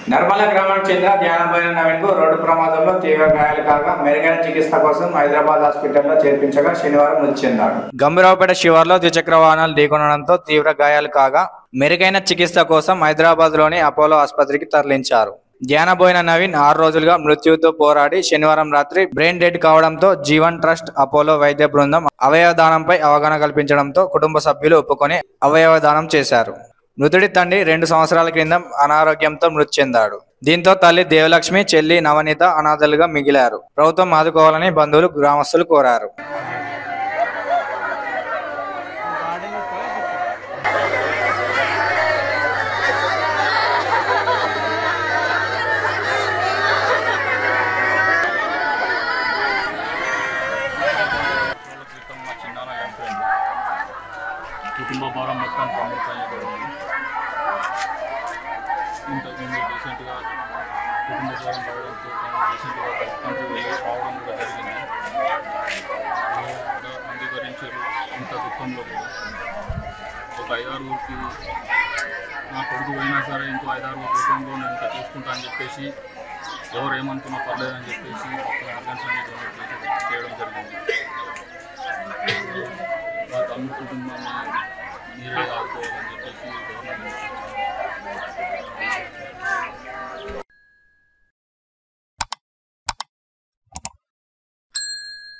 నర్మల గ్రామానికి చెందిన ధ్యానమైన నవీన్ కు రోడ్డు ప్రమాదంలో తీవ్ర గాయాలు కాగా మెరుగైన చికిత్స కోసం హైదరాబాద్ హాస్పిటల్లో చేర్పించగా శనివారం మృతి చెందాడు గంభీరావుపేట శివార్లో ద్విచక్ర వాహనాలు ఢీకొనడంతో తీవ్ర గాయాలు కాగా మెరుగైన చికిత్స కోసం హైదరాబాద్ లోని అపోలో ఆసుపత్రికి తరలించారు ధ్యానబోయిన నవీన్ ఆరు రోజులుగా మృత్యువుతో పోరాడి శనివారం రాత్రి బ్రెయిన్ డెడ్ కావడంతో జీవన్ ట్రస్ట్ అపోలో వైద్య బృందం అవయవ దానంపై అవగాహన కల్పించడంతో కుటుంబ సభ్యులు ఒప్పుకొని అవయవ దానం చేశారు మృతుడి తండ్రి రెండు సంవత్సరాల క్రితం అనారోగ్యంతో మృతి చెందాడు దీంతో తల్లి దేవలక్ష్మి చెల్లి నవనీత అనాథలుగా మిగిలారు ప్రభుత్వం ఆదుకోవాలని బంధువులు గ్రామస్తులు కోరారు సంవత్సరాల క్రితం మా చిన్నాన్న చనిపోయింది కుటుంబ భారం మొత్తం తమ్ముడు పైన పడింది ఇంతకుముందు రీసెంట్గా కుటుంబ భారం పడడంతో తను రీసెంట్గా కంట్రీ వెళ్ళి రావడం కూడా జరిగింది వాళ్ళు కూడా అంగీకరించారు ఇంత దుఃఖంలో కూడా ఒక ఐదారుగురికి నా కొడుకు పోయినా సరే ఇంకో ఐదారు రూపంలో నేను ఇంకా చూసుకుంటా అని చెప్పేసి ఎవరు ఏమనుకున్నా పర్లేదని చెప్పేసి మొత్తం ఆర్గన్స్ అన్ని డొనేట్ చేసి చేయడం జరిగింది మా తమ్ముడు కుటుంబాన్ని మీరే ఆదుకోవాలని చెప్పేసి